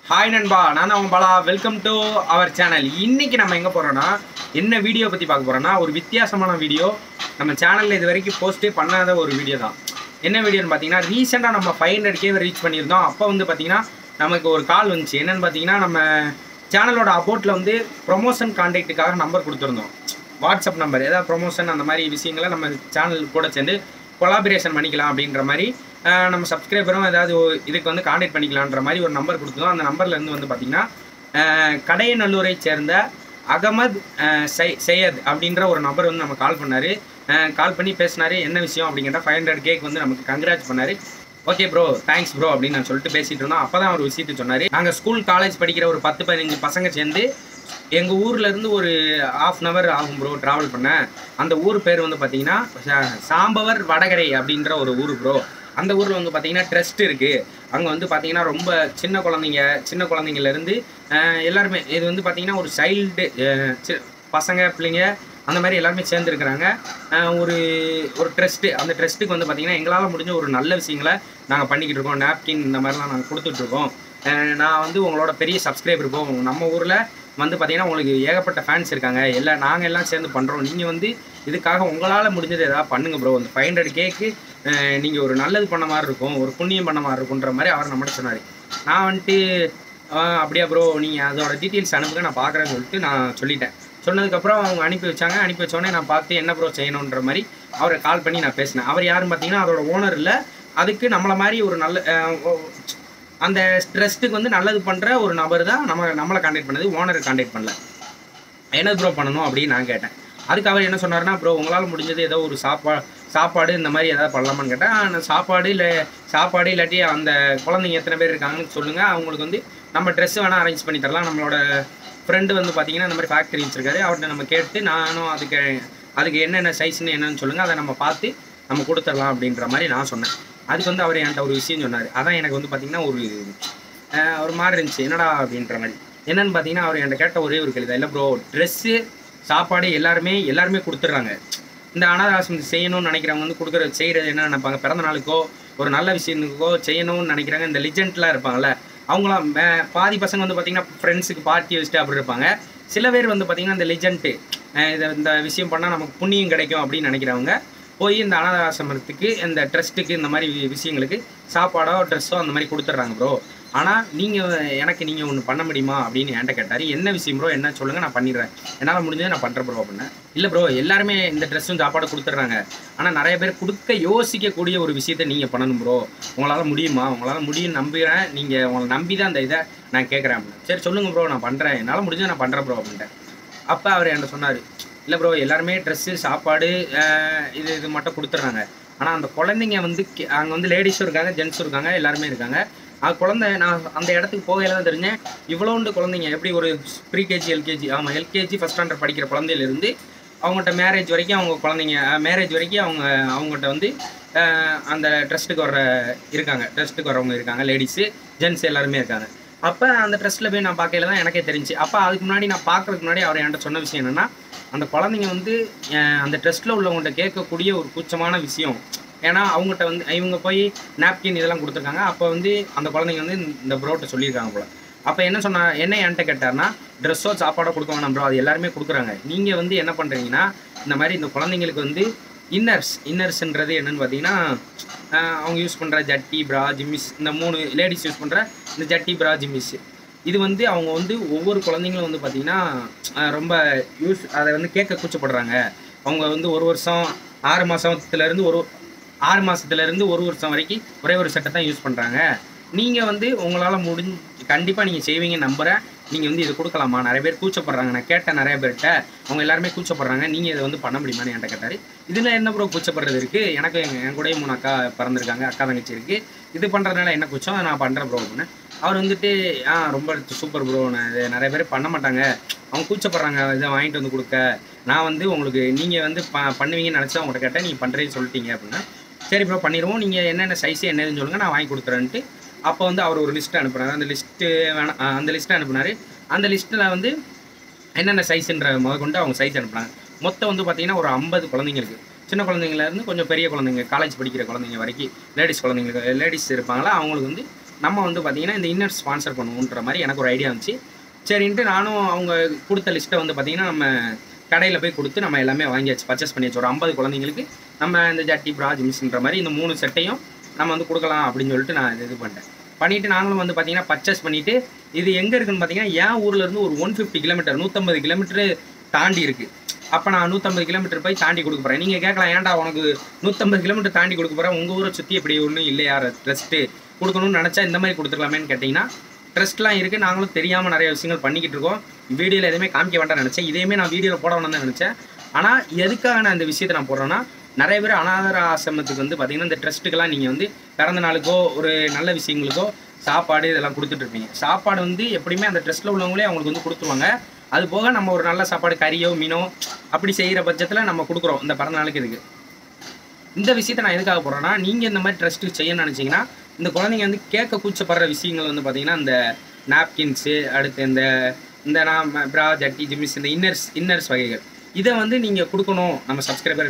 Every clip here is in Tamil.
ஹாய் நண்பா நான் தான் உங்க Bala welcome to our channel இன்னைக்கு நம்ம எங்கே போகிறோன்னா என்ன வீடியோ பற்றி பார்க்க போகிறோன்னா ஒரு வித்தியாசமான வீடியோ நம்ம சேனலில் இது வரைக்கும் போஸ்ட்டே பண்ணாத ஒரு வீடியோ தான் என்ன வீடியோன்னு பார்த்தீங்கன்னா ரீசெண்டாக நம்ம ஃபைவ் ஹண்ட்ரட் கேவை ரீச் பண்ணியிருந்தோம் அப்போ வந்து பார்த்தீங்கன்னா நமக்கு ஒரு கால் வந்துச்சு என்னன்னு பார்த்தீங்கன்னா நம்ம சேனலோட அபோட்டில் வந்து ப்ரொமோஷன் கான்டாக்ட்டுக்காக நம்பர் கொடுத்துருந்தோம் வாட்ஸ்அப் நம்பர் ஏதாவது ப்ரொமோஷன் அந்த மாதிரி விஷயங்களை நம்ம சேனல் கூட சேர்ந்து கொலாபரேஷன் பண்ணிக்கலாம் அப்படின்ற மாதிரி ஆஹ், நம்ம சப்ஸ்கிரைபரும் ஏதாவது ஒரு இதுக்கு வந்து காண்டாக்ட் பண்ணிக்கலான்ற மாதிரி ஒரு நம்பர் கொடுத்தோம் அந்த நம்பர்ல இருந்து வந்து பார்த்தீங்கன்னா ஆஹ், கடையநல்லூரை சேர்ந்த அகமது ஆஹ், சை- சையத் அப்படின்ற ஒரு நபர் வந்து நம்ம கால் பண்ணாரு கால் பண்ணி பேசினாரு என்ன விஷயம் அப்படிங்கிற ஃபைவ் ஹண்ட்ரட் கேக் வந்து நமக்கு கங்க்ராட்ஸ் பண்ணாரு ஓகே ப்ரோ தேங்க்ஸ் ப்ரோ அப்படின்னு நான் சொல்லிட்டு பேசிட்டு இருந்தோம் அப்போ தான் ஒரு விஷயத்தை சொன்னார் நாங்கள் ஸ்கூல் காலேஜ் படிக்கிற ஒரு பத்து பதினஞ்சு பசங்க சேர்ந்து எங்கள் ஊர்ல இருந்து ஒரு half அன் ஹவர் ஆகும் ப்ரோ ட்ராவல் பண்ண அந்த ஊர் பேர் வந்து பார்த்தீங்கன்னா சா- சாம்பவர் வடகரை அப்படின்ற ஒரு ஊர் ப்ரோ அந்த ஊரில் வந்து பார்த்தீங்கன்னா ட்ரஸ்ட் இருக்குது அங்கே வந்து பார்த்தீங்கன்னா ரொம்ப சின்ன குழந்தைங்க சின்ன குழந்தைங்கள்லேருந்து எல்லாருமே இது வந்து பார்த்தீங்கன்னா ஒரு சைல்டு பசங்க பிள்ளைங்க அந்த மாதிரி எல்லாருமே சேர்ந்துருக்குறாங்க ஒரு ஒரு ட்ரஸ்ட்டு அந்த ட்ரஸ்ட்டுக்கு வந்து பார்த்தீங்கன்னா எங்களால் முடிஞ்ச ஒரு நல்ல விஷயங்களை நாங்கள் பண்ணிக்கிட்டு இருக்கோம் நாப்கின் இந்த மாதிரிலாம் நாங்கள் கொடுத்துட்ருக்கோம் நான் வந்து உங்களோட பெரிய சப்ஸ்கிரைபர் இப்போ நம்ம ஊரில் வந்து பார்த்தீங்கன்னா உங்களுக்கு ஏகப்பட்ட ஃபேன்ஸ் இருக்காங்க எல்லாம் நாங்கள் எல்லாம் சேர்ந்து பண்ணுறோம் நீங்கள் வந்து இதுக்காக உங்களால் முடிஞ்சது ஏதாவது பண்ணுங்க ப்ரோ இந்த ஃபைவ் ஹண்ட்ரட் கேக்கு நீங்கள் ஒரு நல்லது பண்ண மாதிரி இருக்கும் ஒரு புண்ணியம் பண்ண மாதிரி இருக்குன்ற மாதிரி அவர் நம்மகிட்ட சொன்னார் நான் வந்துட்டு "ஆ, அப்படியா ப்ரோ நீங்கள் அதோட டீட்டெயில்ஸ் அனுப்புங்க நான் பார்க்குறேன்னு சொல்லிட்டு நான் சொல்லிட்டேன் சொன்னதுக்கப்புறம் அவங்க அனுப்பி வச்சாங்க அனுப்பி வச்சோடனே நான் பார்த்து என்ன ப்ரோ செய்யணுன்ற மாதிரி அவரை கால் பண்ணி நான் பேசினேன் அவர் யாருன்னு பார்த்தீங்கன்னா அதோட ஓனர் இல்லை அதுக்கு நம்மளை மாதிரி ஒரு நல்ல அஹ், ஓ- அந்த ட்ரஸ்ட்டுக்கு வந்து நல்லது பண்ணுற ஒரு நபர் தான் நம்ம நம்மளை காண்டாக்ட் பண்ணது ஓனரை காண்டாக்ட் பண்ணல என்ன ப்ரோ பண்ணணும் அப்படின்னு நான் கேட்டேன் அதுக்கு அவர் என்ன சொன்னார்னா ப்ரோ உங்களால் முடிஞ்சது ஏதோ ஒரு சாப்பா சாப்பாடு இந்த மாதிரி ஏதாவது பண்ணலாமான்னு கேட்டேன் நான் சாப்பாடு இல்லை சாப்பாடு இல்லாட்டி அந்த குழந்தைங்க எத்தனை பேர் இருக்காங்கன்னு சொல்லுங்கள் அவங்களுக்கு வந்து நம்ம ட்ரெஸ் வேணால் அரேஞ்ச் பண்ணி தரலாம் நம்மளோட ஃப்ரெண்டு வந்து பார்த்தீங்கன்னா இந்த மாதிரி ஃபேக்ட்ரி வச்சிருக்காரு அவர்கிட்ட நம்ம கேட்டு நானும் அதுக்கு அதுக்கு என்னென்ன சைஸ்னு என்னன்னு சொல்லுங்கள் அதை நம்ம பார்த்து நம்ம கொடுத்துடலாம் அப்படின்ற மாதிரி நான் சொன்னேன் அதுக்கு வந்து அவர் என்கிட்ட ஒரு விஷயம் சொன்னார் அதான் எனக்கு வந்து பார்த்தீங்கன்னா ஒரு அஹ், ஒரு மாதிரி இருந்துச்சு என்னடா அப்படின்ற மாதிரி என்னன்னு பார்த்தீங்கன்னா அவர் என்கிட்ட கேட்ட ஒரே ஒரு கேள்வி இல்லை ப்ரோ ட்ரெஸ்ஸு சாப்பாடு எல்லாருமே எல்லாருமே கொடுத்துட்றாங்க இந்த அனாதாசிரம் செய்யணும்னு நினைக்கிறவங்க வந்து கொடுக்குற செய்கிறது என்ன நினைப்பாங்க பிறந்த நாளுக்கோ ஒரு நல்ல விஷயத்துக்கோ செய்யணும்னு நினைக்கிறாங்க இந்த லிஜெண்ட்லாம் இருப்பாங்கல்ல அவங்களாம் மே- பாதி பசங்க வந்து பார்த்தீங்கன்னா ஃப்ரெண்ட்ஸுக்கு பார்ட்டி வச்சுட்டு அப்படி இருப்பாங்க சில பேர் வந்து பார்த்தீங்கன்னா இந்த லிஜெண்ட்டு இதை இந்த விஷயம் பண்ணால் நமக்கு புண்ணியம் கிடைக்கும் அப்படின்னு நினைக்கிறவங்க போய் இந்த அனாதாசிரமத்துக்கு இந்த ட்ரஸ்ட்டுக்கு இந்த மாதிரி வி- விஷயங்களுக்கு சாப்பாடோ ட்ரெஸ்ஸோ அந்த மாதிரி கொடுத்துட்றாங்க ப்ரோ ஆனால் நீங்கள் எனக்கு நீங்கள் ஒன்று பண்ண முடியுமா அப்படின்னு என்கிட்ட கேட்டார் என்ன விஷயம் ப்ரோ என்ன சொல்லுங்கள் நான் பண்ணிடுறேன் என்னால் முடிஞ்சதை நான் பண்ணுறேன் ப்ரோ அப்படின்னேன் இல்லை ப்ரோ எல்லாருமே இந்த ட்ரெஸ்ஸும் சாப்பாடும் கொடுத்துட்றாங்க ஆனால் நிறைய பேர் கொடுக்க யோசிக்கக்கூடிய ஒரு விஷயத்தை நீங்கள் பண்ணணும் ப்ரோ உங்களால் முடியுமா உங்களால் முடியும் நம்புகிறேன் நீங்கள் உங்களை நம்பி தான் அந்த இதை நான் கேட்குறேன் அப்படின்னு சரி சொல்லுங்கள் ப்ரோ நான் பண்ணுறேன் என்னால் முடிஞ்சதை நான் பண்ணுறேன் ப்ரோ அப்படின்ட்டேன் அப்போ அவர் என்கிட்ட சொன்னார் இல்லை ப்ரோ எல்லாருமே ட்ரெஸ்ஸு சாப்பாடு அஹ், இது இது மட்டும் கொடுத்துட்றாங்க ஆனால் அந்த குழந்தைங்க வந்து அங்கே வந்து லேடிஸும் இருக்காங்க ஜென்ஸும் இருக்காங்க எல்லாருமே இருக்காங்க அது குழந்தை நான் அந்த இடத்துக்கு போகையில தான் தெரிஞ்சேன் இவ்வளோண்டு குழந்தைங்க எப்படி ஒரு ப்ரீகேஜி எல்கேஜி ஆமாம் எல்கேஜி ஃபஸ்ட் ஸ்டாண்டர்ட் படிக்கிற குழந்தையிலேருந்து அவங்கள்ட்ட மேரேஜ் வரைக்கும் அவங்க குழந்தைங்க மேரேஜ் வரைக்கும் அவங்க அவங்கள்ட்ட வந்து அஹ், அந்த ட்ரஸ்ட்டுக்கு வர்ற இருக்காங்க ட்ரஸ்ட்டுக்கு வரவங்க இருக்காங்க லேடிஸு ஜென்ஸ் எல்லாருமே இருக்காங்க அப்போ அந்த ட்ரஸ்ட்டில் போய் நான் பார்க்கையில தான் எனக்கே தெரிஞ்சு அப்போ அதுக்கு முன்னாடி நான் பார்க்கறதுக்கு முன்னாடி அவர் என்கிட்ட சொன்ன விஷயம் என்னென்னா அந்த குழந்தைங்க வந்து அஹ், அந்த ட்ரஸ்ட்டில் உள்ளவங்கள்ட்ட கேட்கக்கூடிய ஒரு கூச்சமான விஷயம் ஏன்னா அவங்ககிட்ட வந்து இவங்க போய் நாப்கின் இதெல்லாம் கொடுத்துருக்காங்க அப்போ வந்து அந்த குழந்தைங்க வந்து இந்த ப்ரோட்ட சொல்லியிருக்காங்க போல அப்போ என்ன சொன்னா என்ன என்கிட்ட கேட்டார்னா ட்ரெஸ்ஸோ சாப்பாடோ கொடுக்க வேணாம் ப்ரோ அது எல்லாருமே கொடுக்குறாங்க நீங்கள் வந்து என்ன பண்ணுறீங்கன்னா இந்த மாதிரி இந்த குழந்தைங்களுக்கு வந்து இன்னர்ஸ் இன்னர்ஸ்ன்றது என்னன்னு பார்த்தீங்கன்னா ஆஹ் அவங்க யூஸ் பண்ணுற ஜட்டி பிரா ஜிம்மிஸ் இந்த மூணு லேடிஸ் யூஸ் பண்ணுற இந்த ஜட்டி பிரா ஜிம்மிஸ் இது வந்து அவங்க வந்து ஒவ்வொரு குழந்தைங்களும் வந்து பார்த்தீங்கன்னா ஆஹ் ரொம்ப யூஸ் அதை வந்து கேட்க கூச்சப்படுறாங்க அவங்க வந்து ஒரு வருஷம் ஆறு மாதத்துலேருந்து ஒரு ஆறு மாதத்துலேருந்து ஒரு வருஷம் வரைக்கும் ஒரே ஒரு சட்டை தான் யூஸ் பண்ணுறாங்க நீங்கள் வந்து உங்களால் முடிஞ்சு கண்டிப்பாக நீங்கள் செய்வீங்கன்னு நம்புகிறேன் நீங்கள் வந்து இது கொடுக்கலாமா நிறைய பேர் கூச்சப்படுறாங்க நான் கேட்டேன் நிறைய பேர்கிட்ட அவங்க எல்லாருமே கூச்சப்படுறாங்க நீங்கள் இதை வந்து பண்ண முடியுமான்னு என்கிட்ட கேட்டார் இதில் என்ன ப்ரோ கூச்சப்படுறது இருக்குது எனக்கு எங்கள் என் கூடயும் மூணு அக்கா பிறந்திருக்காங்க அக்கா தங்கச்சி இருக்குது இது பண்ணுறதுனால என்ன கூச்சம் நான் பண்ணுறேன் ப்ரோ அப்படின்னு அவர் வந்துட்டு ஆ ரொம்ப சூப்பர் ப்ரோ நான் இது நிறைய பேர் பண்ண மாட்டாங்க அவங்க கூச்சப்படுறாங்க இதை வாங்கிட்டு வந்து கொடுக்க நான் வந்து உங்களுக்கு நீங்கள் வந்து ப பண்ணுவீங்கன்னு நினச்சி அவங்கள்ட்ட கேட்டேன் நீங்கள் பண்ணுறேன்னு சொல்லிட்டீங்க அப்படின்னா சரி ப்ரோ பண்ணிடுவோம் நீங்கள் என்னென்ன சைஸ் என்னதுன்னு சொல்லுங்கள் நான் வாங்கி கொடுத்துறேன்ட்டு அப்போ வந்து அவர் ஒரு லிஸ்ட்டு அனுப்புனார் அந்த லிஸ்ட்டு வேணாம் ஆ, அந்த லிஸ்ட்டை அனுப்புனார் அந்த லிஸ்ட்டில் வந்து என்னென்ன சைஸ்ன்ற முத கொண்டு அவங்க சைஸ் அனுப்புனாங்க மொத்தம் வந்து பார்த்தீங்கன்னா ஒரு ஐம்பது குழந்தைங்க இருக்குது சின்ன குழந்தைங்கள இருந்து கொஞ்சம் பெரிய குழந்தைங்க காலேஜ் படிக்கிற குழந்தைங்க வரைக்கும் லேடிஸ் குழந்தைங்களுக்கு லேடிஸ் இருப்பாங்களா அவங்களுக்கு வந்து நம்ம வந்து பார்த்தீங்கன்னா இந்த இன்னர் ஸ்பான்சர் பண்ணுவோன்ற மாதிரி எனக்கு ஒரு ஐடியா இருந்துச்சு சரின்ட்டு நானும் அவங்க கொடுத்த லிஸ்ட்டை வந்து பார்த்தீங்கன்னா நம்ம கடையில் போய் கொடுத்து நம்ம எல்லாமே வாங்கியாச்சு பர்ச்சேஸ் பண்ணியாச்சு ஒரு ஐம்பது குழந்தைங்களுக்கு நம்ம இந்த ஜட்டி ப்ரா ஜிம்ஸ்ன்ற மாதிரி இந்த மூணு செட்டையும் நம்ம வந்து கொடுக்கலாம் அப்படின்னு சொல்லிட்டு நான் இது இது பண்ணிட்டேன் பண்ணிவிட்டு நாங்களும் வந்து பார்த்தீங்கன்னா பர்ச்சேஸ் பண்ணிவிட்டு இது எங்கே இருக்குன்னு பார்த்தீங்கன்னா என் ஊர்ல இருந்து ஒரு ஒன் ஃபிஃப்டி கிலோமீட்டர் நூற்றம்பது கிலோமீட்டர் தாண்டி இருக்குது அப்போ நான் நூற்றம்பது கிலோமீட்டர் போய் தாண்டி கொடுக்க போகிறேன் நீங்கள் கேட்கலாம் ஏன்டா உனக்கு நூற்றம்பது கிலோமீட்டர் தாண்டி கொடுக்க போகிறேன் உங்கள் ஊரை சுற்றி இப்படி ஒன்றும் இல்லையா ட்ரெஸ்ட்டு கொடுக்கணும்னு நினச்சா இந்த மாதிரி கொடுத்துக்கலாமேன்னு கேட்டிங்கன்னா ட்ரெஸ்ட்லாம் இருக்குது நாங்களும் தெரியாமல் நிறைய விஷயங்கள் பண்ணிக்கிட்டு இருக்கோம் வீடியோவில் எதுவுமே காமிக்க வேண்டாம்னு நினச்சேன் இதேமே நான் வீடியோவில் போட வேண்டாம்னு தான் நினச்சேன் ஆனால் எதுக்காக நான் இந்த விஷயத்தை நான் போடுறேன்னா நிறைய பேர் அனாதர ஆசிரமத்துக்கு வந்து பார்த்தீங்கன்னா இந்த ட்ரஸ்ட்டுக்கெல்லாம் நீங்கள் வந்து பிறந்த நாளுக்கோ ஒரு நல்ல விஷயங்களுக்கோ சாப்பாடு இதெல்லாம் கொடுத்துட்டு இருப்பீங்க சாப்பாடு வந்து எப்படியுமே அந்த ட்ரஸ்ட்டில் உள்ளவங்களே அவங்களுக்கு வந்து கொடுத்துருவாங்க அது போக நம்ம ஒரு நல்ல சாப்பாடு கறியோ மீனோ அப்படி செய்கிற பட்சத்தில் நம்ம கொடுக்குறோம் இந்த பிறந்த நாளுக்கு இதுக்கு இந்த விஷயத்தை நான் எதுக்காக போகிறேன்னா நீங்கள் இந்த மாதிரி ட்ரஸ்ட்டு செய்யணும்னு நினச்சிங்கன்னா இந்த குழந்தைங்க வந்து கேட்க கூச்சப்படுற விஷயங்கள் வந்து பார்த்தீங்கன்னா இந்த நாப்கின்ஸு அடுத்து இந்த இந்த நான் ப்ரா ஜட்டி ஜிம்மிஸ் இந்த இன்னர்ஸ் இன்னர்ஸ் வகைகள் இதை வந்து நீங்கள் கொடுக்கணும் நம்ம சப்ஸ்கிரைபர்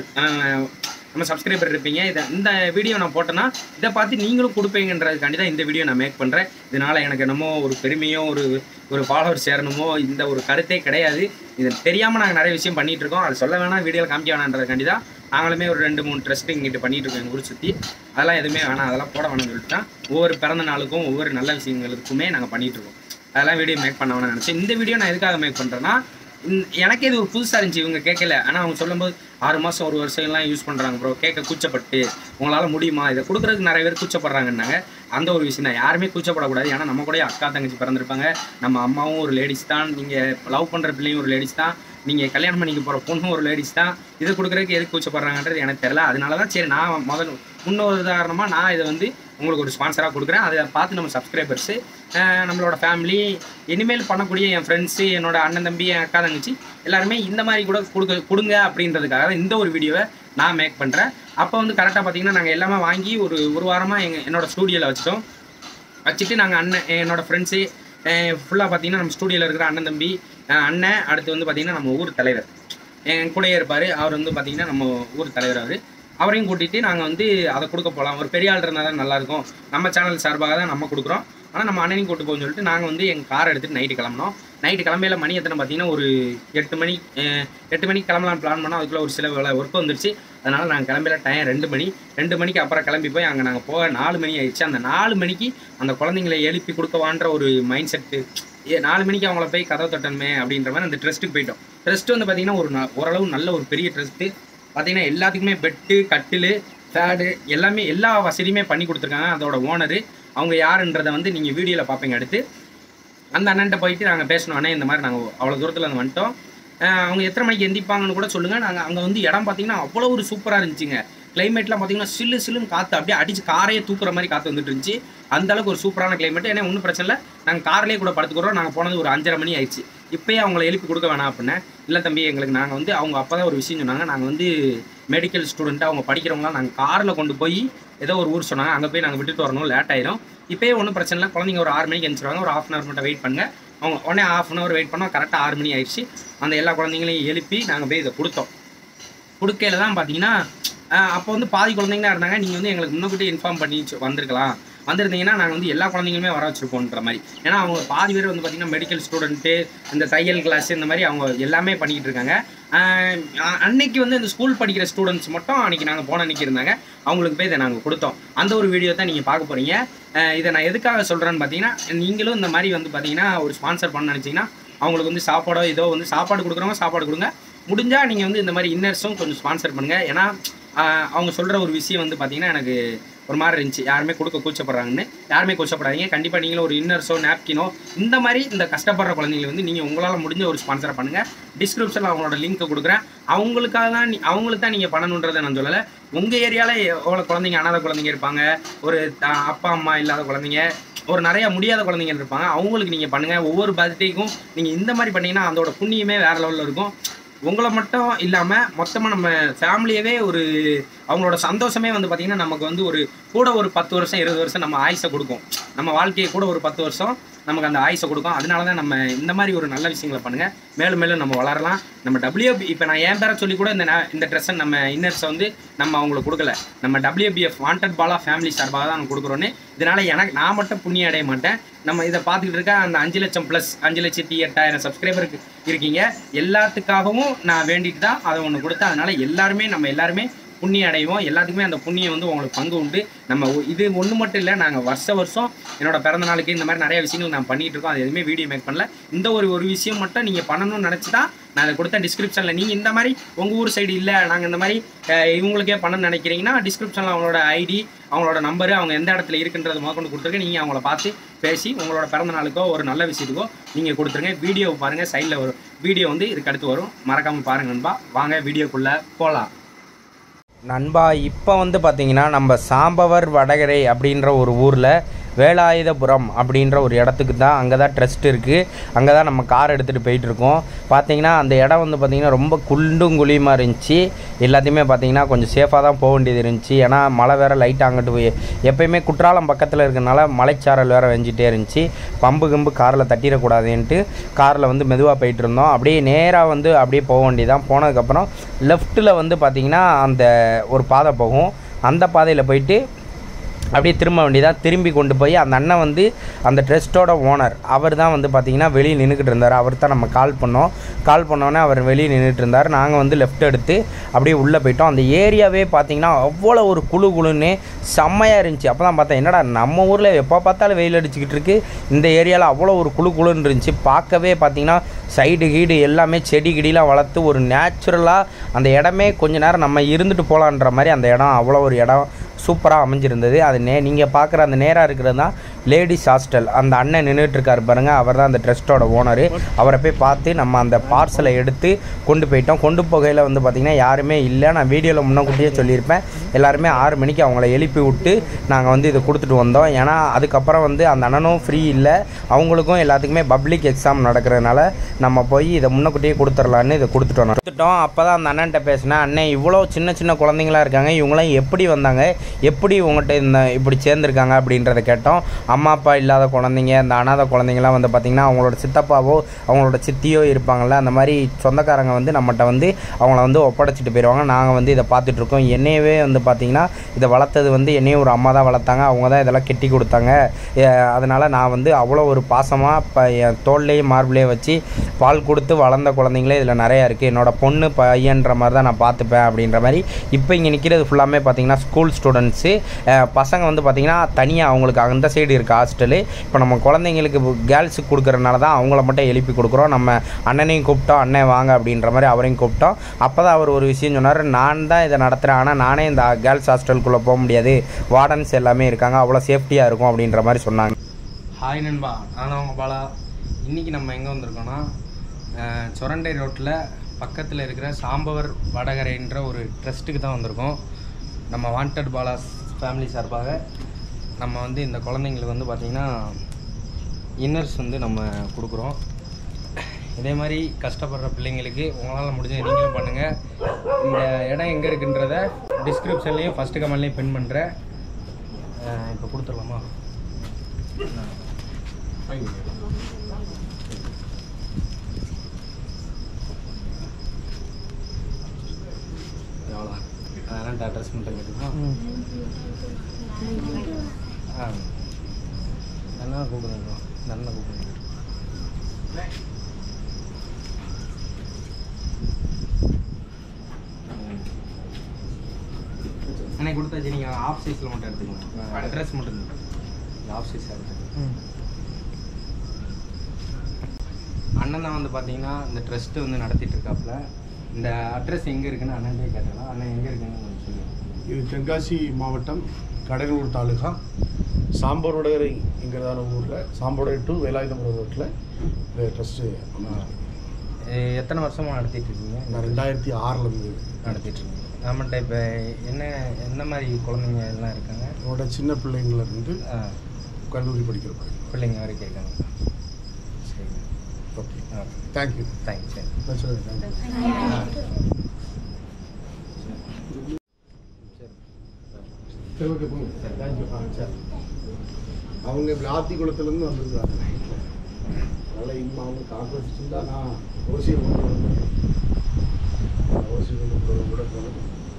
நம்ம சப்ஸ்கிரைபர் இருப்பீங்க இதை இந்த வீடியோ நான் போட்டேன்னா இதை பார்த்து நீங்களும் கொடுப்பீங்கன்றதுக்காண்டி தான் இந்த வீடியோ நான் மேக் பண்ணுறேன் இதனால் எனக்கு என்னமோ ஒரு பெருமையோ ஒரு ஒரு ஃபாலோவர் சேரணுமோ இந்த ஒரு கருத்தே கிடையாது இது தெரியாமல் நாங்கள் நிறைய விஷயம் பண்ணிகிட்டு இருக்கோம் அது சொல்ல வேணாம் வீடியோவில் காமிக்க வேணான்றதுக்காண்டி தான் நாங்களுமே ஒரு ரெண்டு மூணு ட்ரெஸ்ட்டு இங்கிட்டு பண்ணிட்டு இருக்கோம் எங்கள் ஊர் சுற்றி அதெல்லாம் எதுவுமே வேணாம் அதெல்லாம் போட வேணாம்னு சொல்லிட்டு தான் ஒவ்வொரு பிறந்த நாளுக்கும் ஒவ்வொரு நல்ல விஷயங்களுக்குமே நாங்கள் பண்ணிட்டு இருக்கோம் அதெல்லாம் வீடியோ மேக் பண்ண வேணாம்னு நினச்சேன் இந்த வீடியோ நான் எதுக்காக மேக் பண்ணுறேன்னா எனக்கே இது ஒரு புதுசாக இருந்துச்சு இவங்க கேட்கல ஆனால் அவங்க சொல்லும்போது ஆறு மாதம் ஒரு வருஷம் எல்லாம் யூஸ் பண்ணுறாங்க ப்ரோ கேட்க கூச்சப்பட்டு உங்களால் முடியுமா இதை கொடுக்குறதுக்கு நிறைய பேர் கூச்சப்படுறாங்கன்னாங்க அந்த ஒரு விஷயம் தான் யாருமே கூச்சப்படக்கூடாது ஏன்னா நம்ம கூட அக்கா தங்கச்சி பிறந்திருப்பாங்க நம்ம அம்மாவும் ஒரு லேடிஸ் தான் நீங்கள் லவ் பண்ணுற பிள்ளையும் ஒரு லேடிஸ் தான் நீங்கள் கல்யாணம் பண்ணிக்க போகிற பொண்ணும் ஒரு லேடிஸ் தான் இதை கொடுக்குறதுக்கு எதுக்கு கூச்சப்படுறாங்கன்றது எனக்கு தெரியல அதனால தான் சரி நான் முதல் முன்னொரு உதாரணமாக நான் இதை வந்து உங்களுக்கு ஒரு ஸ்பான்சராக கொடுக்குறேன் அதை பார்த்து நம்ம சப்ஸ்கிரைபர்ஸு நம்மளோட ஃபேமிலி இனிமேல் பண்ணக்கூடிய என் ஃப்ரெண்ட்ஸு என்னோட அண்ணன் தம்பி என் அக்கா தங்கச்சி எல்லாருமே இந்த மாதிரி கூட கொடுக்க கொடுங்க அப்படின்றதுக்காக தான் இந்த ஒரு வீடியோவை நான் மேக் பண்ணுறேன் அப்போ வந்து கரெக்டாக பார்த்தீங்கன்னா நாங்கள் எல்லாமே வாங்கி ஒரு ஒரு வாரமாக எங்கள் என்னோட ஸ்டூடியோவில் வச்சிட்டோம் வச்சுட்டு நாங்கள் அண்ணன் என்னோட ஃப்ரெண்ட்ஸு ஃபுல்லாக பார்த்தீங்கன்னா நம்ம ஸ்டூடியோவில் இருக்கிற அண்ணன் தம்பி அஹ் அண்ணன் அடுத்து வந்து பார்த்தீங்கன்னா நம்ம ஊர் தலைவர் என் கூடயே இருப்பார் அவர் வந்து பார்த்தீங்கன்னா நம்ம ஊர் தலைவர் அவர் அவரையும் கூட்டிகிட்டு நாங்கள் வந்து அதை கொடுக்க போகலாம் ஒரு பெரிய ஆள் இருந்தால் தான் நல்லாயிருக்கும் நம்ம சேனல் சார்பாக தான் நம்ம கொடுக்குறோம் ஆனால் நம்ம அண்ணனையும் கூட்டு போகணும்னு சொல்லிட்டு நாங்கள் வந்து எங்கள் கார் எடுத்துகிட்டு நைட்டு கிளம்பினோம் நைட்டு கிளம்பையில மணி எத்தனை பார்த்தீங்கன்னா ஒரு எட்டு மணி அஹ் எட்டு மணிக்கு கிளம்பலாம் பிளான் பண்ணோம் அதுக்குள்ளே ஒரு சில வேலை ஒர்க் வந்துருச்சு அதனால் நாங்கள் கிளம்பையில டைம் ரெண்டு மணி ரெண்டு மணிக்கு அப்புறம் கிளம்பி போய் அங்கே நாங்கள் போக நாலு மணி ஆயிடுச்சு அந்த நாலு மணிக்கு அந்த குழந்தைங்களை எழுப்பி கொடுக்கவான்ற ஒரு மைண்ட் செட்டு ஏ நாலு மணிக்கு அவங்கள போய் கதவை தட்டணுமே அப்படின்ற மாதிரி அந்த ட்ரெஸ்ட்டுக்கு போயிட்டோம் ட்ரெஸ்ட் வந்து பார்த்தீங்கன்னா ஒரு ந- ஓரளவு நல்ல ஒரு பெரிய ட்ரெஸ்ட்டு பார்த்தீங்கன்னா எல்லாத்துக்குமே பெட்டு கட்டில் ஃபேடு எல்லாமே எல்லா வசதியுமே பண்ணி கொடுத்துருக்காங்க அதோட ஓனரு அவங்க யாருன்றதை வந்து நீங்கள் வீடியோவில் பார்ப்பீங்க அடுத்து அந்த அண்ணன்ட்ட போயிட்டு நாங்கள் பேசணும் அண்ணே இந்த மாதிரி நாங்கள் அவ்வளோ தூரத்தில் வந்து வந்துட்டோம் அஹ் அவங்க எத்தனை மணிக்கு எந்திப்பாங்கன்னு கூட சொல்லுங்கள் நாங்கள் அங்கே வந்து இடம் பார்த்தீங்கன்னா அவ்வளோ ஒரு சூப்பராக இருந்துச்சுங்க கிளைமேட்லாம் பார்த்தீங்கன்னா சில்லு சில்லுன்னு காற்று அப்படியே அடிச்சு காரையே தூக்குற மாதிரி காற்று வந்துட்டு இருந்துச்சு அந்த அளவுக்கு ஒரு சூப்பரான கிளைமேட் ஏன்னா ஒன்றும் பிரச்சனை இல்லை நாங்கள் கார்லேயே கூட படுத்துக்கிறோம் நாங்கள் போனது ஒரு அஞ்சரை மணி ஆயிடுச்சு இப்போயே அவங்கள எழுப்பி கொடுக்க வேணாம் அப்படின்னேன் இல்லை தம்பி எங்களுக்கு நாங்கள் வந்து அவங்க அப்போ தான் ஒரு விஷயம் சொன்னாங்க நாங்கள் வந்து மெடிக்கல் ஸ்டூடெண்ட்டு அவங்க படிக்கிறவங்களாம் நாங்கள் காரில் கொண்டு போய் ஏதோ ஒரு ஊர் சொன்னாங்க அங்கே போய் நாங்கள் விட்டுட்டு வரணும் லேட் ஆயிரும் இப்போயே ஒன்றும் பிரச்சனை இல்லை குழந்தைங்க ஒரு ஆறு மணிக்கு எழுந்திருவாங்க ஒரு ஹாஃப் அன் ஹவர் மட்டும் வெயிட் பண்ணுங்க அவங்க உடனே ஹாஃப் அன் ஹவர் வெயிட் பண்ணோம் கரெக்டாக ஆறு மணி ஆயிடுச்சு அந்த எல்லா குழந்தைங்களையும் எழுப்பி நாங்கள் போய் இதை கொடுத்தோம் கொடுக்கையில தான் பார்த்தீங்கன்னா அப்போ வந்து பாதி குழந்தைங்க தான் இருந்தாங்க நீங்கள் வந்து எங்களுக்கு முன்னக்கூட்டி இன்ஃபார்ம் பண்ணி சொ- வந்திருக்கலாம் வந்திருந்தீங்கன்னா நாங்கள் வந்து எல்லா குழந்தைங்களுமே வர வச்சிருப்போன்ற மாதிரி ஏன்னா அவங்க பாதி பேர் வந்து பார்த்தீங்கன்னா மெடிக்கல் ஸ்டூடெண்ட்டு இந்த தையல் கிளாஸ் இந்த மாதிரி அவங்க எல்லாமே பண்ணிக்கிட்டு இருக்காங்க ஆஹ் அ- அன்னைக்கு வந்து இந்த ஸ்கூல் படிக்கிற ஸ்டூடெண்ட்ஸ் மட்டும் அன்னைக்கு நாங்கள் போன அன்னைக்கு இருந்தாங்க அவங்களுக்கு போய் இதை நாங்கள் கொடுத்தோம் அந்த ஒரு வீடியோ தான் நீங்கள் பார்க்க போகிறீங்க இதை நான் எதுக்காக சொல்கிறேன்னு பார்த்தீங்கன்னா நீங்களும் இந்த மாதிரி வந்து பார்த்தீங்கன்னா ஒரு ஸ்பான்சர் பண்ண நினச்சிங்கன்னா அவங்களுக்கு வந்து சாப்பாடோ ஏதோ வந்து சாப்பாடு கொடுக்குறவங்க சாப்பாடு கொடுங்க முடிஞ்சால் நீங்கள் வந்து இந்த மாதிரி இன்னர்ஸும் கொஞ்சம் ஸ்பான்சர் பண்ணுங்கள் ஏன்னா ஆஹ் அவங்க சொல்கிற ஒரு விஷயம் வந்து பார்த்தீங்கன்னா எனக்கு ஒரு மாதிரி இருந்துச்சு யாருமே கொடுக்க கூச்சப்படுறாங்கன்னு யாருமே கூச்சப்படாதீங்க கண்டிப்பாக நீங்களும் ஒரு இன்னர்ஸோ நாப்கினோ இந்த மாதிரி இந்த கஷ்டப்படுற குழந்தைங்களை வந்து நீங்கள் உங்களால் முடிஞ்ச ஒரு ஸ்பான்சரை பண்ணுங்கள் டிஸ்கிரிப்ஷனில் அவங்களோட லிங்க்கை கொடுக்குறேன் அவங்களுக்காக தான் நீ அவங்களுக்கு தான் நீங்கள் பண்ணணுன்றதை நான் சொல்லலை உங்கள் ஏரியாவில் எவ்வளோ குழந்தைங்க அனாதை குழந்தைங்க இருப்பாங்க ஒரு த- அப்பா அம்மா இல்லாத குழந்தைங்க ஒரு நிறைய முடியாத குழந்தைங்க இருப்பாங்க அவங்களுக்கு நீங்கள் பண்ணுங்கள் ஒவ்வொரு பர்த்டேக்கும் நீங்கள் இந்த மாதிரி பண்ணீங்கன்னா அதோட புண்ணியமே வேறு லெவலில் இருக்கும் உங்களை மட்டும் இல்லாமல் மொத்தமாக நம்ம ஃபேமிலியவே ஒரு அவங்களோட சந்தோஷமே வந்து பார்த்திங்கன்னா நமக்கு வந்து ஒரு கூட ஒரு பத்து வருஷம் இருபது வருஷம் நம்ம ஆயுசை கொடுக்கும் நம்ம வாழ்க்கையை கூட ஒரு பத்து வருஷம் நமக்கு அந்த ஆயுசை கொடுக்கும் அதனால தான் நம்ம இந்த மாதிரி ஒரு நல்ல விஷயங்களை பண்ணுங்கள் மேலும் மேலும் நம்ம வளரலாம் நம்ம டபிள்யூபி இப்போ நான் என் பேரை சொல்லி கூட இந்த ந- இந்த ட்ரெஸ்ஸை நம்ம இன்னர்ஸை வந்து நம்ம அவங்களுக்கு கொடுக்கல நம்ம டபிள்யூபிஎஃப் வாண்டட் பாலா ஃபேமிலி சார்பாக தான் நம்ம கொடுக்குறோன்னு இதனால எனக்கு நான் மட்டும் புண்ணியம் அடைய மாட்டேன் நம்ம இதை பார்த்துக்கிட்டு இருக்க அந்த அஞ்சு லட்சம் ப்ளஸ் அஞ்சு லட்சத்தி எட்டாயிரம் சப்ஸ்கிரைபருக்கு இருக்கீங்க எல்லாத்துக்காகவும் நான் வேண்டிட்டு தான் அதை ஒன்று கொடுத்தேன் அதனால எல்லாருமே நம்ம எல்லாருமே புண்ணியம் அடைவோம் எல்லாத்துக்குமே அந்த புண்ணியம் வந்து உங்களுக்கு பங்கு உண்டு நம்ம ஒ- இது ஒன்று மட்டும் இல்லை நாங்கள் வருஷ வருஷம் என்னோட பிறந்த நாளுக்கு இந்த மாதிரி நிறைய விஷயங்கள் நான் பண்ணிட்டு இருக்கோம் அது எதுவுமே வீடியோ மேக் பண்ணல இந்த ஒரு ஒரு விஷயம் மட்டும் நீங்கள் பண்ணணும்னு நினச்சி தான் நான் அதை கொடுத்த டிஸ்கிரிப்ஷனில் நீங்கள் இந்த மாதிரி உங்கள் ஊர் சைடு இல்லை நாங்கள் இந்த மாதிரி அஹ், இவங்களுக்கே பண்ணணும்னு நினைக்கிறீங்கன்னா டிஸ்கிரிப்ஷனில் அவங்களோட ஐடி அவங்களோட நம்பரு அவங்க எந்த இடத்துல இருக்குன்றது முதற்கொண்டு கொடுத்துருக்கேன் நீங்கள் அவங்கள பார்த்து பேசி உங்களோட பிறந்த நாளுக்கோ ஒரு நல்ல விஷயத்துக்கோ நீங்கள் கொடுத்துருங்க வீடியோ பாருங்கள் சைடில் வரும் வீடியோ வந்து இதுக்கு அடுத்து வரும் மறக்காமல் பாருங்க நண்பா வாங்க வீடியோக்குள்ளே போகலாம் நண்பா இப்போ வந்து பார்த்தீங்கன்னா நம்ம சாம்பவர் வடகரை அப்படின்ற ஒரு ஊரில் வேலாயுதபுரம் அப்படின்ற ஒரு இடத்துக்கு தான் அங்கே தான் ட்ரஸ்ட் இருக்குது அங்கே தான் நம்ம கார் எடுத்துகிட்டு போயிட்டு இருக்கோம் பார்த்தீங்கன்னா அந்த இடம் வந்து பார்த்திங்கன்னா ரொம்ப குண்டும் குழியுமா இருந்துச்சு எல்லாத்தையுமே பார்த்தீங்கன்னா கொஞ்சம் சேஃபாக தான் போக வேண்டியது இருந்துச்சு ஏன்னா மழை வேறு லைட்டாக அங்கிட்டு போய் எப்பயுமே குற்றாலம் பக்கத்தில் இருக்கனால மலைச்சாரல் வேறு வெஞ்சிட்டே இருந்துச்சு பம்பு கம்பு காரில் தட்டிடக்கூடாதுன்ட்டு காரில் வந்து மெதுவாக போயிட்டு இருந்தோம் அப்படியே நேராக வந்து அப்படியே போக வேண்டியதான் போனதுக்கப்புறம் லெஃப்ட்டில் வந்து பார்த்திங்கன்னா அந்த ஒரு பாதை போகும் அந்த பாதையில் போயிட்டு அப்படியே திரும்ப வேண்டியதாக திரும்பி கொண்டு போய் அந்த அண்ணன் வந்து அந்த ட்ரஸ்ட்டோட ஓனர் அவர் தான் வந்து பார்த்திங்கன்னா வெளியே நின்றுக்கிட்டு இருந்தார் அவர் தான் நம்ம கால் பண்ணோம் கால் பண்ணோன்னே அவர் வெளியே நின்றுட்டு இருந்தார் நாங்கள் வந்து லெஃப்ட் எடுத்து அப்படியே உள்ளே போயிட்டோம் அந்த ஏரியாவே பார்த்திங்கன்னா அவ்வளோ ஒரு குழு குழுன்னு செம்மையாக இருந்துச்சு அப்போ தான் பார்த்தேன் என்னடா நம்ம ஊரில் எப்போ பார்த்தாலும் வெயில் அடிச்சுக்கிட்டு இருக்கு இந்த ஏரியாவில் அவ்வளோ ஒரு குழு குழுன்னு இருந்துச்சு பார்க்கவே பார்த்திங்கன்னா சைடு கீடு எல்லாமே செடி கிடிலாம் வளர்த்து ஒரு நேச்சுரலாக அந்த இடமே கொஞ்ச நேரம் நம்ம இருந்துட்டு போகலான்ற மாதிரி அந்த இடம் அவ்வளோ ஒரு இடம் சூப்பராக அமைஞ்சிருந்தது அது நே நீங்கள் பார்க்குற அந்த நேராக இருக்கிறது தான் லேடிஸ் ஹாஸ்டல் அந்த அண்ணன் நின்றுட்டு இருக்காரு பாருங்க அவர் தான் அந்த ட்ரஸ்ட்டோட ஓனரு அவரை போய் பார்த்து நம்ம அந்த பார்சலை எடுத்து கொண்டு போயிட்டோம் கொண்டு போகையில் வந்து பார்த்திங்கன்னா யாருமே இல்லை நான் வீடியோவில் முன்னக்கூட்டியே சொல்லியிருப்பேன் எல்லாருமே ஆறு மணிக்கு அவங்கள எழுப்பி விட்டு நாங்கள் வந்து இதை கொடுத்துட்டு வந்தோம் ஏன்னா அதுக்கப்புறம் வந்து அந்த அண்ணனும் ஃப்ரீ இல்லை அவங்களுக்கும் எல்லாத்துக்குமே பப்ளிக் எக்ஸாம் நடக்கிறதுனால நம்ம போய் இதை முன்னக்கூட்டியே கொடுத்துடலான்னு இதை கொடுத்துட்டோம் கொடுத்துட்டோம் அப்போ தான் அந்த அண்ணன்ட்ட பேசினேன் அண்ணன் இவ்வளோ சின்ன சின்ன குழந்தைங்களா இருக்காங்க இவங்களாம் எப்படி வந்தாங்க எப்படி உங்கள்கிட்ட இந்த இப்படி சேர்ந்துருக்காங்க அப்படின்றத கேட்டோம் அம்மா அப்பா இல்லாத குழந்தைங்க இந்த அனாதை குழந்தைங்களாம் வந்து பார்த்திங்கன்னா அவங்களோட சித்தப்பாவோ அவங்களோட சித்தியோ இருப்பாங்கள்ல அந்த மாதிரி சொந்தக்காரங்க வந்து நம்மகிட்ட வந்து அவங்கள வந்து ஒப்படைச்சிட்டு போயிடுவாங்க நாங்கள் வந்து இதை பார்த்துட்ருக்கோம் என்னையவே வந்து பார்த்திங்கன்னா இதை வளர்த்தது வந்து என்னையும் ஒரு அம்மா தான் வளர்த்தாங்க அவங்க தான் இதெல்லாம் கெட்டி கொடுத்தாங்க அதனால் நான் வந்து அவ்வளோ ஒரு பாசமாக இப்போ என் தோல்லையும் மார்பிளையும் வச்சு பால் கொடுத்து வளர்ந்த குழந்தைங்களே இதில் நிறையா இருக்குது என்னோட பொண்ணு பையன்ற மாதிரி தான் நான் பார்த்துப்பேன் அப்படின்ற மாதிரி இப்போ இங்கே நிற்கிறது ஃபுல்லாமே பார்த்தீங்கன்னா ஸ்கூல் ஸ்டூடெண்ட்ஸு பசங்க வந்து பார்த்திங்கன்னா தனியாக அவங்களுக்கு அந்த சைடு இருக்குது ஹாஸ்டலு இப்போ நம்ம குழந்தைங்களுக்கு கேர்ள்ஸுக்கு கொடுக்குறனால தான் அவங்கள மட்டும் எழுப்பி கொடுக்குறோம் நம்ம அண்ணனையும் கூப்பிட்டோம் அண்ணன் வாங்க அப்படின்ற மாதிரி அவரையும் கூப்பிட்டோம் அப்போ தான் அவர் ஒரு விஷயம் சொன்னார் நான் தான் இதை நடத்துகிறேன் ஆனால் நானே இந்த கேர்ள்ஸ் ஹாஸ்டலுக்குள்ளே போக முடியாது வார்டன்ஸ் எல்லாமே இருக்காங்க அவ்வளோ சேஃப்டியாக இருக்கும் அப்படின்ற மாதிரி சொன்னாங்க ஹாய் நண்பா நான் அவங்க பாலா இன்றைக்கி நம்ம எங்கே வந்திருக்கோம்னா அஹ், சொரண்டை ரோட்டில் பக்கத்தில் இருக்கிற சாம்பவர் வடகரைன்ற ஒரு ட்ரஸ்ட்டுக்கு தான் வந்திருக்கோம் நம்ம வாண்டட் பாலாஸ் ஃபேமிலி சார்பாக நம்ம வந்து இந்த குழந்தைங்களுக்கு வந்து பார்த்திங்கன்னா இன்னர்ஸ் வந்து நம்ம கொடுக்குறோம் இதே மாதிரி கஷ்டப்படுற பிள்ளைங்களுக்கு உங்களால் முடிஞ்சது நீங்களும் பண்ணுங்கள் இந்த இடம் எங்கே இருக்குன்றத டிஸ்கிரிப்ஷன்லேயும் ஃபஸ்ட்டு கமெண்ட்லேயும் பின் பண்ணுறேன் இப்போ கொடுத்துடலாமா எவ்வளோ அதெல்லாம் அட்ரஸ் மட்டும் கேட்டுக்கோ ஆ என்ன கூப்பிடுங்க நல்ல கூப்பிடுங்க அன்னைக்கு கொடுத்தாச்சு நீங்கள் ஆஃப் சைஸில் மட்டும் எடுத்துக்கோங்க அட்ரஸ் மட்டும் ஆஃப் சைஸாக எடுத்துக்கோங்க அண்ணன் தான் வந்து பார்த்தீங்கன்னா இந்த ட்ரஸ்ட்டு வந்து நடத்திட்டு இருக்காப்புல இந்த அட்ரஸ் எங்கே இருக்குன்னு அண்ணன்டே கேட்டலாம் அண்ணன் எங்கே இருக்குன்னு கொஞ்சம் சொல்லுங்க இது தென்காசி மாவட்டம் கடலூர் தாலுகா சாம்பரோடகரை என்கிறதான ஊரில் சாம்பரோடை டு வேலாயுதபுரம் ரோட்டில் இந்த ட்ரஸ்ட்டு எ- எத்தனை வருஷமாக நடத்திட்டு இருக்கீங்க நான் ரெண்டாயிரத்தி ஆறிலேருந்து நடத்திட்டு இருக்கீங்க நம்மகிட்ட இப்போ என்ன என்ன மாதிரி குழந்தைங்க எல்லாம் இருக்காங்க என்னோட சின்ன பிள்ளைங்கள்லேருந்து ஆ, கல்லூரி படிக்கிற பையன் பிள்ளைங்க வரைக்கும் இருக்காங்க சரி ஓகே ஆ தேங்க்யூ தேங்க்ஸ் சரி நான் சொல்லுங்கள் தேங்க்யூ சரி ஓகே போங்க சார் தேங்க்யூ ஆ சார் அவங்க இப்படி ஆத்தி குளத்துலேருந்து வந்திருக்காங்க நைட்டில் அதனால் இனிமே அவங்களுக்கு ஆக்ரோஷிச்சுருந்தா நான் ஓசியை கொண்டு வந்து ஓசி கொண்டு போகிறது கூட போகணும்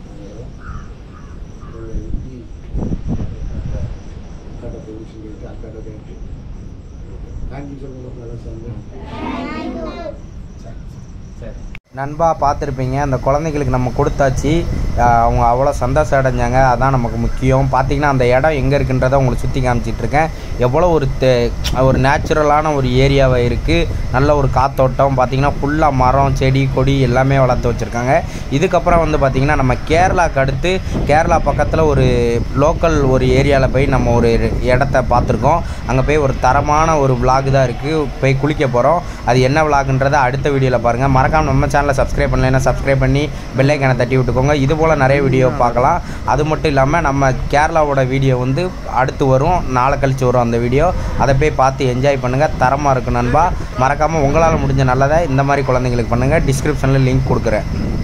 அதனால் இங்கே அக்காட்ட பெர்மிஷன் கேட்டு அக்காட்ட கேட்டு தேங்க்யூ சொல்லுங்கள் நல்லா சார் சரி நண்பா பார்த்துருப்பீங்க அந்த குழந்தைகளுக்கு நம்ம கொடுத்தாச்சு அஹ் அவங்க அவ்வளோ சந்தோஷம் அடைஞ்சாங்க அதான் நமக்கு முக்கியம் பார்த்தீங்கன்னா அந்த இடம் எங்கே இருக்குன்றதை உங்களுக்கு சுற்றி காமிச்சிட்ருக்கேன் எவ்வளோ ஒரு தே- ஒரு நேச்சுரலான ஒரு ஏரியாவாக இருக்குது நல்ல ஒரு காத்தோட்டம் பார்த்தீங்கன்னா ஃபுல்லாக மரம் செடி கொடி எல்லாமே வளர்த்து வச்சுருக்காங்க இதுக்கப்புறம் வந்து பார்த்திங்கன்னா நம்ம கேரளாக்கு அடுத்து கேரளா பக்கத்தில் ஒரு லோக்கல் ஒரு ஏரியாவில் போய் நம்ம ஒரு இடத்த பார்த்துருக்கோம் அங்கே போய் ஒரு தரமான ஒரு vlog தான் இருக்குது போய் குளிக்க போகிறோம் அது என்ன விளாகுன்றதை அடுத்த வீடியோவில் பாருங்கள் மறக்காம நம்ம சேனலை சப்ஸ்கிரைப் பண்ணலைன்னா சப்ஸ்கிரைப் பண்ணி பெல்லைக்கான தட்டி விட்டுக்கோங்க இது போல் நிறைய வீடியோ பார்க்கலாம் அது மட்டும் இல்லாமல் நம்ம கேரளாவோட வீடியோ வந்து அடுத்து வரும் நாளை கழிச்சு வரும் அந்த வீடியோ அதை போய் பார்த்து என்ஜாய் பண்ணுங்கள் தரமாக இருக்கும் நண்பா மறக்காமல் உங்களால் முடிஞ்ச நல்லதை இந்த மாதிரி குழந்தைங்களுக்கு பண்ணுங்கள் டிஸ்கிரிப்ஷனில் லிங்க் கொடுக்குறேன்